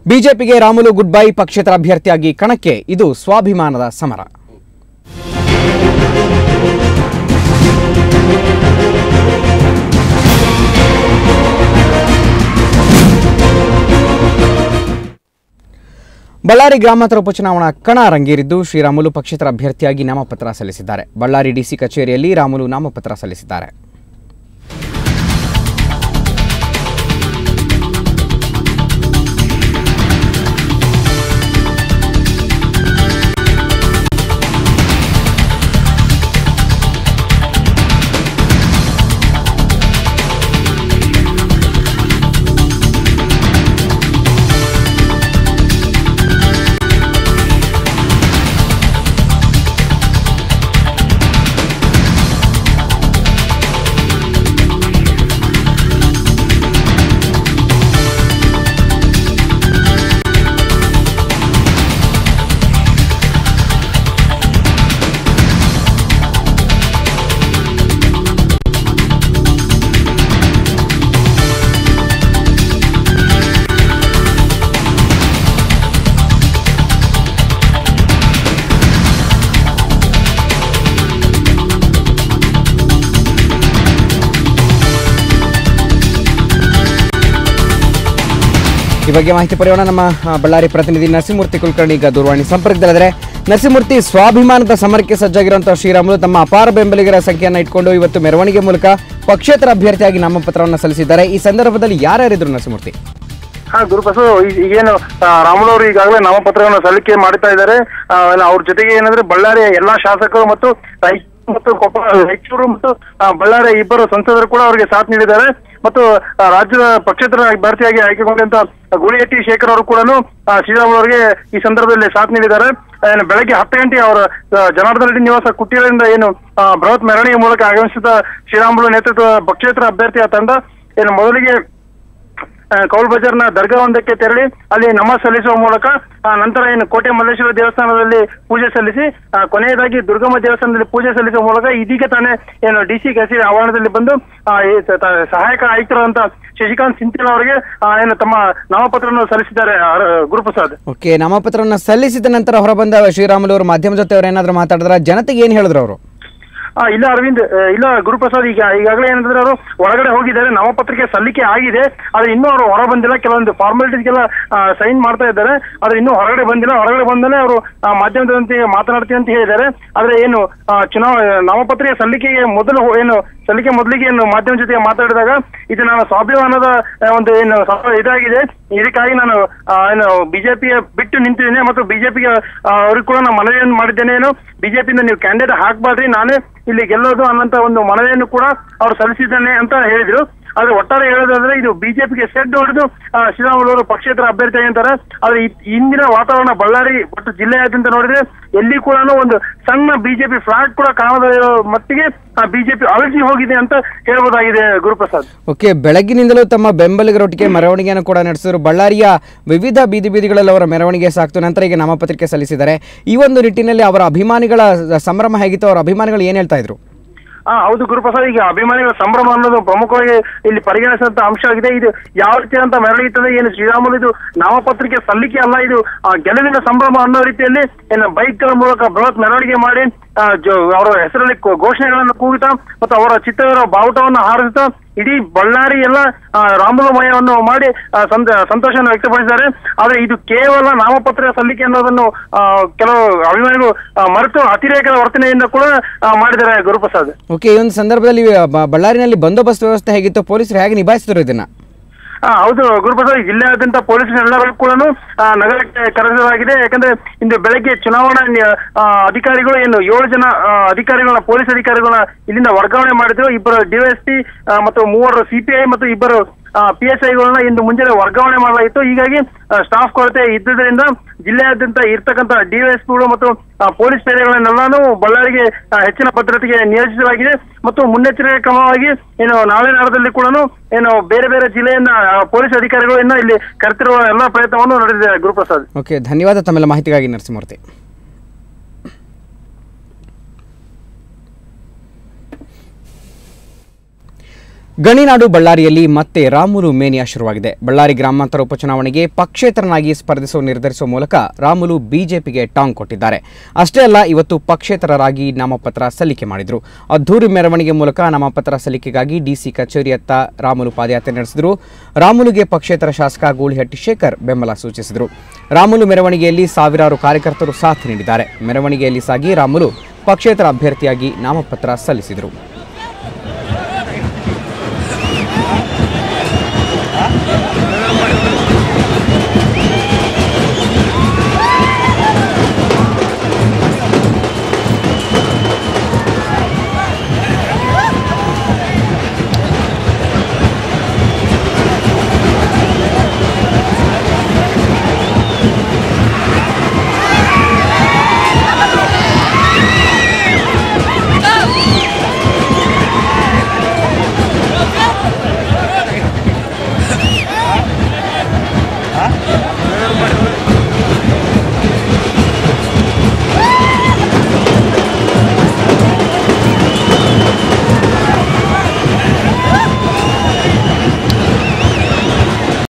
ಬಿಜೆಪಿಗೆ Ramulu good bye ಪಕ್ಷೇತರ ಅಭ್ಯರ್ಥಿಯಾಗಿ ಕಣಕ್ಕೆ ಇದು ಸ್ವಾಭಿಮಾನದ ಸಮರ ಬಳ್ಳಾರಿ ಗ್ರಾಮಾಂತರ ಉಪಚುನಾವಣಾ ಕಣ ರಂಗೇರಿದ್ದು ಶ್ರೀರಾಮುಲು ಪಕ್ಷೇತರ ಅಭ್ಯರ್ಥಿಯಾಗಿ ನಾಮಪತ್ರ ಸಲ್ಲಿಸಿದ್ದಾರೆ ಬಳ್ಳಾರಿ ಡಿಸಿ ಕಚೇರಿಯಲ್ಲಿ ರಾಮುಲು ನಾಮಪತ್ರ ಸಲ್ಲಿಸಿದ್ದಾರೆ ಈ ಬಗ್ಗೆ ಮಾಹಿತಿ ಪಡೆಯೋಣ ನಮ್ಮ ಆ, ಬಳ್ಳಾರಿ ಪ್ರತಿನಿಧಿ ನರಸಿಂಹಮೂರ್ತಿ ಕುಲಕರ್ಣಿ ಈಗ ದೂರವಾಣಿ ಸಂಪರ್ಕದಲ್ಲಿದ್ದಾರೆ ನರಸಿಂಹಮೂರ್ತಿ ಸ್ವಾಭಿಮಾನದ ಸಮರಕ್ಕೆ ಸಜ್ಜಾಗಿರುವಂತಹ ಶ್ರೀರಾಮುಲು ತಮ್ಮ ಅಪಾರ ಬೆಂಬಲಿಗರ ಸಂಖ್ಯೆಯನ್ನು ಇಟ್ಕೊಂಡು ಇವತ್ತು ಮೆರವಣಿಗೆ ಮೂಲಕ ಪಕ್ಷೇತರ ಅಭ್ಯರ್ಥಿಯಾಗಿ ನಾಮಪತ್ರವನ್ನು ಸಲ್ಲಿಸಿದ್ದಾರೆ ಈ ಸಂದರ್ಭದಲ್ಲಿ ಯಾರ್ಯಾರಿದ್ರು ನರಸಿಂಹಮೂರ್ತಿ ಹಾ ಗುರುಬಸು ಈ- ಈಗೇನು ಆ, ರಾಮುಲು ಅವರು ಈಗಾಗಲೇ ನಾಮಪತ್ರವನ್ನು ಸಲ್ಲಿಕೆ ಮಾಡ್ತಾ ಇದ್ದಾರೆ ಆ, ಏನು ಅವ್ರ ಜೊತೆಗೆ ಏನಂದ್ರೆ ಬಳ್ಳಾರಿಯ ಎಲ್ಲಾ ಶಾಸಕರು ಮತ್ತು ರಾಯಚೂರು ಮತ್ತು ಕೊಪ್ಪಳ ರಾಯಚೂರು ಮತ್ತು ಆ, ಬಳ್ಳಾರಿಯ ಇಬ್ಬರು ಸಂಸದರು ಕೂಡ ಅವರಿಗೆ ಸಾಥ್ ನೀಡಿದ್ದಾರೆ ಮತ್ತು ಆ, ರಾಜ್ಯದ ಪಕ್ಷೇತರ ಅಭ್ಯರ್ಥಿಯಾಗಿ ಆಯ್ಕೆಗೊಂಡಂತ ಗುಳಿಹಟ್ಟಿ ಶೇಖರ್ ಅವರು ಕೂಡ ಶ್ರೀರಾಮುಲು ಅವರಿಗೆ ಈ ಸಂದರ್ಭದಲ್ಲಿ ಸಾಥ್ ನೀಡಿದ್ದಾರೆ ಏನು ಬೆಳಗ್ಗೆ ಹತ್ತು ಗಂಟೆ ಅವರ ಆ, ಜನಾರ್ದನ ರೆಡ್ಡಿ ನಿವಾಸ ಕುಟೀರದಿಂದ ಏನು ಆ, ಬೃಹತ್ ಮೆರವಣಿಗೆ ಮೂಲಕ ಆಗಮಿಸಿದ ಶ್ರೀರಾಮುಲು ನೇತೃತ್ವದ ಪಕ್ಷೇತರ ಅಭ್ಯರ್ಥಿಯ ತಂಡ ಏನು ಮೊದಲಿಗೆ ಆ, ಕೌಲ್ ಬಜಾರ್ನ ದರ್ಗಾ ಒಂದಕ್ಕೆ ತೆರಳಿ ಅಲ್ಲಿ ನಮಾಜ್ ಸಲ್ಲಿಸುವ ಮೂಲಕ ಆ, ನಂತರ ಏನು ಕೋಟೆ ಮಲ್ಲೇಶ್ವರ ದೇವಸ್ಥಾನದಲ್ಲಿ ಪೂಜೆ ಸಲ್ಲಿಸಿ ಆ, ಕೊನೆಯದಾಗಿ ದುರ್ಗಮ್ಮ ದೇವಸ್ಥಾನದಲ್ಲಿ ಪೂಜೆ ಸಲ್ಲಿಸುವ ಮೂಲಕ ಇದೀಗ ತಾನೇ ಏನು ಡಿ ಸಿ ಕಚೇರಿ ಆವರಣದಲ್ಲಿ ಬಂದು ಆ, ಈ ತ- ತ- ಸಹಾಯಕ ಆಯುಕ್ತರಾದಂತ ಶಶಿಕಾಂತ್ ಸಿಂಥಿಲ್ ಅವರಿಗೆ ಆ, ಏನು ತಮ್ಮ ನಾಮಪತ್ರವನ್ನು ಸಲ್ಲಿಸಿದ್ದಾರೆ ಆ, ಗುರುಪ್ರಸಾದ್ ಓಕೆ ನಾಮಪತ್ರವನ್ನು ಸಲ್ಲಿಸಿದ ನಂತರ ಹೊರಬಂದ ಶ್ರೀರಾಮುಲು ಅವರು ಮಾಧ್ಯಮ ಜೊತೆ ಅವ್ರು ಏನಾದರೂ ಮಾತಾಡಿದ್ರ ಜನತೆಗೆ ಏನು ಹೇಳಿದ್ರು ಅವರು ಆ, ಇಲ್ಲ ಅರವಿಂದ್ ಆ, ಇಲ್ಲ ಗುರುಪ್ರಸಾದ್ ಈಗ ಈಗಾಗಲೇ ಏನಂದ್ರೆ ಅವರು ಒಳಗಡೆ ಹೋಗಿದ್ದಾರೆ ನಾಮಪತ್ರಿಕೆ ಸಲ್ಲಿಕೆ ಆಗಿದೆ ಆದ್ರೆ ಇನ್ನೂ ಅವರು ಹೊರ ಬಂದಿಲ್ಲ ಕೆಲವೊಂದು ಫಾರ್ಮಾಲಿಟೀಸ್ಗೆಲ್ಲ ಸೈನ್ ಮಾಡ್ತಾ ಇದ್ದಾರೆ ಆದ್ರೆ ಇನ್ನೂ ಹೊರಗಡೆ ಬಂದಿಲ್ಲ ಹೊರಗಡೆ ಬಂದಲೇ ಅವರು ಮಾಧ್ಯಮದೊಂದಿಗೆ ಮಾತನಾಡ್ತೀವಿ ಅಂತ ಹೇಳಿದ್ದಾರೆ ಆದ್ರೆ ಏನು ಆ, ಚುನಾವ ನಾಮಪತ್ರಿಕೆ ಸಲ್ಲಿಕೆಗೆ ಮೊದಲು ಹೋ- ಏನು ಸಲ್ಲಿಕೆ ಮೊದಲಿಗೆ ಏನು ಮಾಧ್ಯಮ ಜೊತೆ ಮಾತಾಡಿದಾಗ ಇದು ನಾನು ಸ್ವಾಭಿಮಾನದ ಆ, ಒಂದು ಏನು ಸ- ಇದಾಗಿದೆ ಇದಕ್ಕಾಗಿ ನಾನು ಆ, ಏನು ಬಿಜೆಪಿಯ ಬಿಟ್ಟು ನಿಂತಿದ್ದೇನೆ ಮತ್ತು ಬಿಜೆಪಿಗೆ ಅವ್ರಿಗೆ ಕೂಡ ನಾನು ಮನವಿಯನ್ನು ಮಾಡಿದ್ದೇನೆ ಏನು ಬಿಜೆಪಿಯಿಂದ ನೀವು ಕ್ಯಾಂಡಿಡೇಟ್ ಹಾಕ್ಬಾರ್ರಿ ನಾನೇ ಇಲ್ಲಿ ಗೆಲ್ಲೋದು ಅನ್ನೋಂತ ಒಂದು ಮನವಿಯನ್ನು ಕೂಡ ಅವ್ರು ಸಲ್ಲಿಸಿದ್ದೇನೆ ಅಂತ ಹೇಳಿದ್ರು ಆದ್ರೆ ಒಟ್ಟಾರೆ ಹೇಳೋದಾದ್ರೆ ಇದು ಬಿಜೆಪಿಗೆ ಸೆಡ್ ಹೊಡೆದು ಆ, ಶ್ರೀರಾಮುಲು ಅವರು ಪಕ್ಷೇತರ ಅಭ್ಯರ್ಥಿ ಅಂತಾರೆ ಆದ್ರೆ ಈ- ಇಂದಿನ ವಾತಾವರಣ ಬಳ್ಳಾರಿ ಒಟ್ಟು ಜಿಲ್ಲೆಯಾದ್ಯಂತ ನೋಡಿದ್ರೆ ಎಲ್ಲಿ ಕೂಡ ಒಂದು ಸಣ್ಣ ಬಿಜೆಪಿ ಫ್ಲಾಗ್ ಕೂಡ ಕಾಣದ ಇರೋ ಮಟ್ಟಿಗೆ ಬಿಜೆಪಿ ಅಳಗಿ ಹೋಗಿದೆ ಅಂತ ಹೇಳ್ಬೋದಾಗಿದೆ ಗುರುಪ್ರಸಾದ್ ಓಕೆ ಬೆಳಗ್ಗಿನಿಂದಲೂ ತಮ್ಮ ಬೆಂಬಲಿಗರೊಟ್ಟಿಗೆ ಮೆರವಣಿಗೆಯನ್ನು ಕೂಡ ನಡೆಸಿದರು ಬಳ್ಳಾರಿಯ ವಿವಿಧ ಬೀದಿ ಬೀದಿಗಳಲ್ಲಿ ಅವರ ಮೆರವಣಿಗೆ ಸಾಕ್ತು ನಂತರ ಈಗ ನಾಮಪತ್ರಿಕೆ ಸಲ್ಲಿಸಿದ್ದಾರೆ ಈ ಒಂದು ನಿಟ್ಟಿನಲ್ಲಿ ಅವರ ಅಭಿಮಾನಿಗಳ ಸಂಭ್ರಮ ಹೇಗಿತ್ತು ಅವರ ಅಭಿಮಾನಿಗಳು ಏನು ಹೇಳ್ತಾ ಇದ್ರು ಹಾ ಹೌದು ಗುರುಪ್ರಸಾದ್ ಈಗ ಅಭಿಮಾನಿಗಳ ಸಂಭ್ರಮ ಅನ್ನೋದು ಪ್ರಮುಖವಾಗಿ ಇಲ್ಲಿ ಪರಿಗಣಿಸುವಂತ ಅಂಶ ಆಗಿದೆ ಇದು ಯಾವ ರೀತಿಯಾದಂತ ಮೆರವಣಿಗೆ ಇರ್ತದೆ ಏನು ಶ್ರೀರಾಮುಲು ಇದು ನಾಮಪತ್ರಿಕೆ ಸಲ್ಲಿಕೆ ಅಲ್ಲ ಇದು ಆ, ಗೆಲುವಿನ ಸಂಭ್ರಮ ಅನ್ನೋ ರೀತಿಯಲ್ಲಿ ಏನು ಬೈಕ್ಗಳ ಮೂಲಕ ಬೃಹತ್ ಮೆರವಣಿಗೆ ಮಾಡಿ ಆ, ಜೊ- ಅವರ ಹೆಸರಲ್ಲಿ ಕೋ- ಘೋಷಣೆಗಳನ್ನು ಕೂಗುತ್ತಾ ಮತ್ತು ಅವರ ಚಿತ್ರದ ಬಾವುಟವನ್ನು ಹಾರಿಸುತ್ತಾ ಇಡೀ ಬಳ್ಳಾರಿ ಎಲ್ಲ ಆ, ರಾಮುಲಮಯವನ್ನು ಮಾಡಿ ಆ, ಸಂತ- ಸಂತೋಷವನ್ನು ವ್ಯಕ್ತಪಡಿಸಿದ್ದಾರೆ ಆದ್ರೆ ಇದು ಕೇವಲ ನಾಮಪತ್ರ ಸಲ್ಲಿಕೆ ಅನ್ನೋದನ್ನು ಆ, ಕೆಲವು ಅಭಿಮಾನಿಗಳು ಆ, ಮರೆತು ಅತಿರೇಕದ ವರ್ತನೆಯಿಂದ ಕೂಡ ಆ, ಮಾಡಿದ್ದಾರೆ ಗುರುಪ್ರಸಾದ್ ಓಕೆ ಈ ಒಂದು ಸಂದರ್ಭದಲ್ಲಿ ಬ- ಬಳ್ಳಾರಿನಲ್ಲಿ ಬಂದೋಬಸ್ತ್ ವ್ಯವಸ್ಥೆ ಹೇಗಿತ್ತು ಪೊಲೀಸರು ಹೇಗೆ ನಿಭಾಯಿಸಿದ್ರು ಇದನ್ನ ಆ, ಹೌದು ಗುರುಪ್ರಸಾದ್ ಜಿಲ್ಲೆಯಾದ್ಯಂತ ಪೊಲೀಸರೆಲ್ಲರೂ ಕೂಡ ನಗರಕ್ಕೆ ಕರೆಸಲಾಗಿದೆ ಯಾಕಂದ್ರೆ ಇಂದು ಬೆಳಗ್ಗೆ ಚುನಾವಣಾ ನಿ- ಆ, ಅಧಿಕಾರಿಗಳು ಏನು ಏಳು ಜನ ಆ, ಅಧಿಕಾರಿಗಳನ್ನ ಪೊಲೀಸ್ ಅಧಿಕಾರಿಗಳನ್ನ ಇಲ್ಲಿಂದ ವರ್ಗಾವಣೆ ಮಾಡಿದ್ರು ಇಬ್ಬರು ಡಿವೈಎಸ್ಪಿ ಮತ್ತು ಮೂವರು ಸಿಪಿಐ ಮತ್ತು ಇಬ್ಬರು ಪಿ ಎಸ್ ಐಗಳನ್ನ ಇಂದು ಮುಂಜಾನೆ ವರ್ಗಾವಣೆ ಮಾಡಲಾಗಿತ್ತು ಹೀಗಾಗಿ ಸ್ಟಾಫ್ ಕೊರತೆ ಇದ್ದುದರಿಂದ ಜಿಲ್ಲೆಯಾದ್ಯಂತ ಇರ್ತಕ್ಕಂಥ ಡಿವೈಎಸ್ಪಿಗಳು ಮತ್ತು ಆ, ಪೊಲೀಸ್ ಪೇದೆಗಳನ್ನೆಲ್ಲಾನು ಬಳ್ಳಾರಿಗೆ ಆ, ಹೆಚ್ಚಿನ ಭದ್ರತೆಗೆ ನಿಯೋಜಿಸಲಾಗಿದೆ ಮತ್ತು ಮುನ್ನೆಚ್ಚರಿಕೆ ಕ್ರಮವಾಗಿ ಏನು ನಾಳೆ ನಾಡದಲ್ಲಿ ಕೂಡ ಏನು ಬೇರೆ ಬೇರೆ ಜಿಲ್ಲೆಯನ್ನ ಆ, ಪೊಲೀಸ್ ಅಧಿಕಾರಿಗಳು ಇನ್ನ ಇಲ್ಲಿ ಕರೆತಿರುವ ಎಲ್ಲ ಪ್ರಯತ್ನವನ್ನು ನಡೆದಿದೆ ಗುರುಪ್ರಸಾದ್ ಓಕೆ ಧನ್ಯವಾದ ತಮ್ಮೆಲ್ಲ ಮಾಹಿತಿಗಾಗಿ ನರಸಿಂಹಮೂರ್ತಿ ಗಣಿನಾಡು ಬಳ್ಳಾರಿಯಲ್ಲಿ ಮತ್ತೆ ರಾಮುಲು ಮೇನಿಯಾ ಶುರುವಾಗಿದೆ ಬಳ್ಳಾರಿ ಗ್ರಾಮಾಂತರ ಉಪಚುನಾವಣೆಗೆ ಪಕ್ಷೇತರನಾಗಿ ಸ್ಪರ್ಧಿಸುವ ನಿರ್ಧರಿಸುವ ಮೂಲಕ ರಾಮುಲು ಬಿಜೆಪಿಗೆ ಟಾಂಗ್ ಕೊಟ್ಟಿದ್ದಾರೆ ಅಷ್ಟೇ ಅಲ್ಲ ಇವತ್ತು ಪಕ್ಷೇತರರಾಗಿ ನಾಮಪತ್ರ ಸಲ್ಲಿಕೆ ಮಾಡಿದರು ಅದ್ದೂರಿ ಮೆರವಣಿಗೆ ಮೂಲಕ ನಾಮಪತ್ರ ಸಲ್ಲಿಕೆಗಾಗಿ ಡಿಸಿ ಕಚೇರಿಯತ್ತ ರಾಮುಲು ಪಾದಯಾತ್ರೆ ನಡೆಸಿದರು ರಾಮುಲುಗೆ ಪಕ್ಷೇತರ ಶಾಸಕ ಗೂಳಿಹಟ್ಟಿ ಶೇಖರ್ ಬೆಂಬಲ ಸೂಚಿಸಿದರು ರಾಮುಲು ಮೆರವಣಿಗೆಯಲ್ಲಿ ಸಾವಿರಾರು ಕಾರ್ಯಕರ್ತರು ಸಾಥ್ ನೀಡಿದ್ದಾರೆ ಮೆರವಣಿಗೆಯಲ್ಲಿ ಸಾಗಿ ರಾಮುಲು ಪಕ್ಷೇತರ ಅಭ್ಯರ್ಥಿಯಾಗಿ ನಾಮಪತ್ರ ಸಲ್ಲಿಸಿದರು Hah?